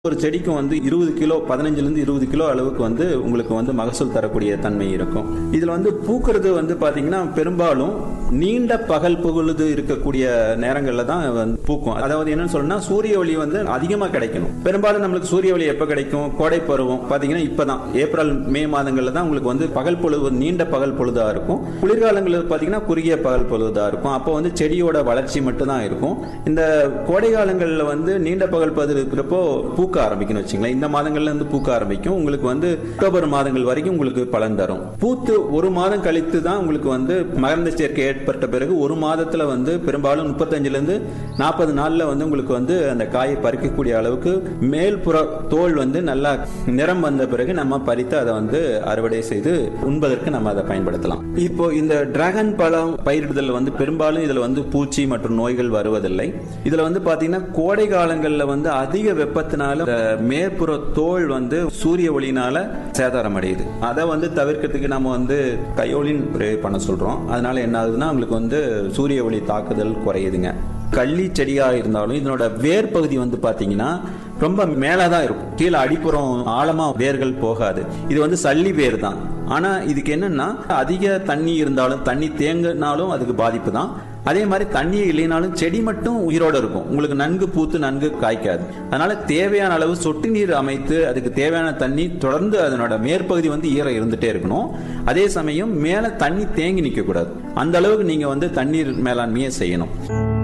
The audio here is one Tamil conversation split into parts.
ஒரு செடிக்கும் வந்து இருபது கிலோ பதினஞ்சுல இருந்து இருபது கிலோ அளவுக்கு வந்து உங்களுக்கு வந்து மகசூல் தரக்கூடிய தன்மை இருக்கும் இதுல வந்து பூக்கிறது வந்து பாத்தீங்கன்னா பெரும்பாலும் நீண்ட பகல் பொழுது இருக்கக்கூடிய நேரங்கள்ல தான் வந்து பூக்கும் அதாவது என்னன்னு சொல்லணும்னா சூரிய ஒளி வந்து அதிகமா கிடைக்கணும் பெரும்பாலும் நம்மளுக்கு சூரிய ஒளி எப்ப கிடைக்கும் கோடை பருவம் பாத்தீங்கன்னா இப்பதான் ஏப்ரல் மே மாதங்கள்ல தான் உங்களுக்கு வந்து பகல் பொழுது நீண்ட பகல் பொழுதா இருக்கும் குளிர்காலங்களில் பாத்தீங்கன்னா குறுகிய பகல் பொழுதா இருக்கும் அப்போ வந்து செடியோட வளர்ச்சி மட்டும் தான் இருக்கும் இந்த கோடை காலங்களில் வந்து நீண்ட பகல் பொழுது இருக்கிறப்போ பூக்க ஆரம்பிக்கும்னு வச்சுங்களேன் இந்த மாதங்கள்ல இருந்து பூக்க ஆரம்பிக்கும் உங்களுக்கு வந்து அக்டோபர் மாதங்கள் வரைக்கும் உங்களுக்கு பலன் தரும் பூத்து ஒரு மாதம் கழித்து தான் உங்களுக்கு வந்து மகரந்த சேர்க்கை ஏற்பட்ட பிறகு ஒரு மாதத்துல வந்து பெரும்பாலும் முப்பத்தஞ்சுல இருந்து நாற்பது நாள்ல வந்து உங்களுக்கு வந்து அந்த காயை பறிக்கக்கூடிய அளவுக்கு மேல்புற தோல் வந்து நல்லா நிறம் வந்த பிறகு நம்ம பறித்து அதை வந்து அறுவடை செய்து உண்பதற்கு நம்ம அதை பயன்படுத்தலாம் இப்போ இந்த டிராகன் பழம் பயிரிடுதல் வந்து பெரும்பாலும் இதுல வந்து பூச்சி மற்றும் நோய்கள் வருவதில்லை இதுல வந்து பாத்தீங்கன்னா கோடை காலங்கள்ல வந்து அதிக வெப்பத்தினால இந்த மேற்புற தோல் வந்து சூரிய ஒளியினால சேதாரம் அடையுது அதை வந்து தவிர்க்கிறதுக்கு நம்ம வந்து கையோலின் spray பண்ண சொல்றோம் அதனால என்ன ஆகுதுன்னா உங்களுக்கு வந்து சூரிய ஒளி தாக்குதல் குறையுதுங்க கள்ளி செடியா இருந்தாலும் இதனோட வேர் பகுதி வந்து பாத்தீங்கன்னா ரொம்ப மேலதான் இருக்கும் கீழே அடிப்புறம் ஆழமா வேர்கள் போகாது இது வந்து சல்லி வேர் தான் ஆனா இதுக்கு என்னன்னா அதிக தண்ணி இருந்தாலும் தண்ணி தேங்கினாலும் அதுக்கு பாதிப்பு தான் அதே மாதிரி தண்ணி இல்லைனாலும் செடி மட்டும் உயிரோட இருக்கும் உங்களுக்கு நன்கு பூத்து நன்கு காய்க்காது அதனால தேவையான அளவு சொட்டு நீர் அமைத்து அதுக்கு தேவையான தண்ணி தொடர்ந்து அதனோட மேற்பகுதி வந்து ஈரம் இருந்துட்டே இருக்கணும் அதே சமயம் மேல தண்ணி தேங்கி நிக்க கூடாது அந்த அளவுக்கு நீங்க வந்து தண்ணீர் மேலாண்மையை செய்யணும்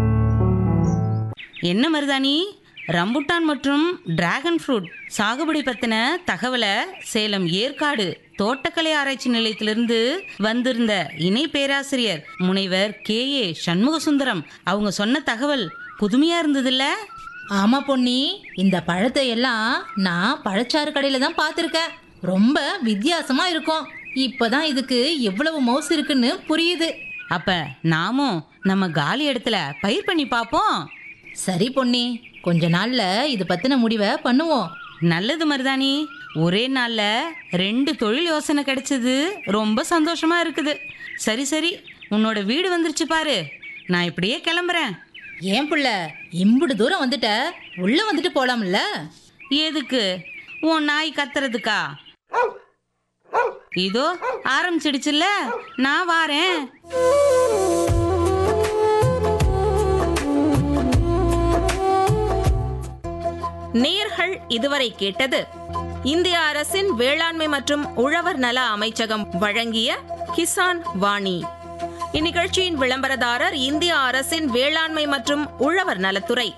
என்ன மருதாணி ரம்புட்டான் மற்றும் டிராகன் ஃப்ரூட் சாகுபடி பத்தின தகவலை சேலம் ஏற்காடு தோட்டக்கலை ஆராய்ச்சி நிலையத்திலிருந்து வந்திருந்த இணை பேராசிரியர் முனைவர் கே ஏ சண்முகசுந்தரம் அவங்க சொன்ன தகவல் புதுமையா இருந்ததுல்ல ஆமா பொன்னி இந்த பழத்தை எல்லாம் நான் பழச்சாறு கடையில தான் பார்த்துருக்கேன் ரொம்ப வித்தியாசமா இருக்கும் இப்பதான் இதுக்கு எவ்வளவு மவுசு இருக்குன்னு புரியுது அப்ப நாமும் நம்ம காலி இடத்துல பயிர் பண்ணி பார்ப்போம் சரி பொன்னி கொஞ்ச நாள்ல இது பத்தின முடிவை பண்ணுவோம் நல்லது மருதாணி ஒரே நாள்ல ரெண்டு தொழில் யோசனை கிடைச்சது ரொம்ப சந்தோஷமா இருக்குது சரி சரி உன்னோட வீடு வந்துருச்சு பாரு நான் இப்படியே கிளம்புறேன் ஏன் புள்ள இம்புடு தூரம் வந்துட்ட உள்ள வந்துட்டு போலாம்ல எதுக்கு உன் நாய் கத்துறதுக்கா இதோ ஆரம்பிச்சிடுச்சுல்ல நான் வாரேன் நேர்கள் இதுவரை கேட்டது இந்திய அரசின் வேளாண்மை மற்றும் உழவர் நல அமைச்சகம் வழங்கிய கிசான் வாணி இந்நிகழ்ச்சியின் விளம்பரதாரர் இந்திய அரசின் வேளாண்மை மற்றும் உழவர் நலத்துறை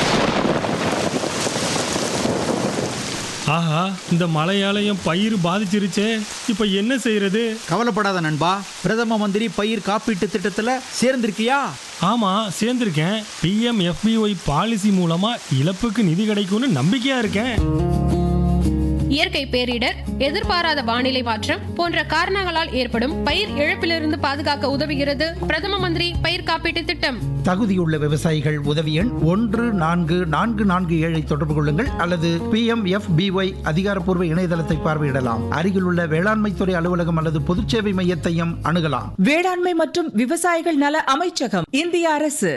ஆஹா இந்த மழையாலயம் பயிர் பாதிச்சிருச்சே இப்போ என்ன செய்யறது கவலைப்படாத நண்பா பிரதம மந்திரி பயிர் காப்பீட்டு திட்டத்துல சேர்ந்திருக்கியா ஆமா சேர்ந்திருக்கேன் பிஎம் எஃபிஒய் பாலிசி மூலமா இழப்புக்கு நிதி கிடைக்கும்னு நம்பிக்கையா இருக்கேன் இயற்கை பேரிடர் எதிர்பாராத வானிலை மாற்றம் போன்ற காரணங்களால் ஏற்படும் பயிர் இழப்பிலிருந்து பாதுகாக்க உதவுகிறது பிரதம மந்திரி பயிர் காப்பீட்டு திட்டம் தகுதியுள்ள விவசாயிகள் உதவி எண் ஒன்று நான்கு நான்கு நான்கு ஏழை தொடர்பு கொள்ளுங்கள் அல்லது பி எம் எஃப் பிஒய் அதிகாரப்பூர்வ இணையதளத்தை பார்வையிடலாம் அருகிலுள்ள வேளாண்மைத்துறை அலுவலகம் அல்லது பொதுச்சேவை மையத்தையும் அணுகலாம் வேளாண்மை மற்றும் விவசாயிகள் நல அமைச்சகம் இந்திய அரசு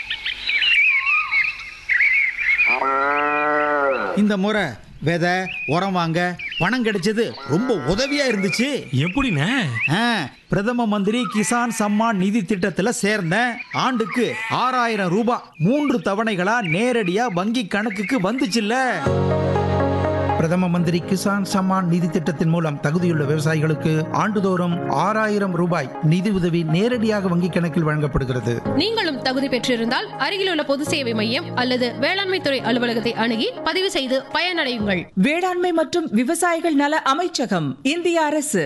இந்த முறை விதை உரம் வாங்க பணம் கிடைச்சது ரொம்ப உதவியா இருந்துச்சு எப்படிண்ணே ஆ, பிரதம மந்திரி கிசான் சம்மான் நிதி திட்டத்துல சேர்ந்தேன் ஆண்டுக்கு ஆறாயிரம் ரூபாய் மூன்று தவணைகளா நேரடியா வங்கி கணக்குக்கு வந்துச்சுல்ல பிரதம மந்திரி கிசான் சம்மான் நிதி திட்டத்தின் மூலம் தகுதியுள்ள விவசாயிகளுக்கு ஆண்டுதோறும் ஆறாயிரம் ரூபாய் நிதி உதவி நேரடியாக வங்கிக் கணக்கில் வழங்கப்படுகிறது நீங்களும் தகுதி பெற்றிருந்தால் அருகிலுள்ள பொது சேவை மையம் அல்லது வேளாண்மை துறை அலுவலகத்தை அணுகி பதிவு செய்து பயனடையுங்கள் வேளாண்மை மற்றும் விவசாயிகள் நல அமைச்சகம் இந்திய அரசு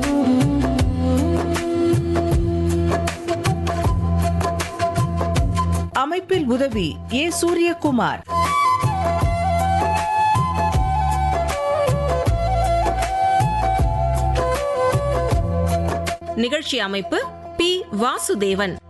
அமைப்பில் உதவி ஏ சூரியகுமார் நிகழ்ச்சி அமைப்பு பி வாசுதேவன்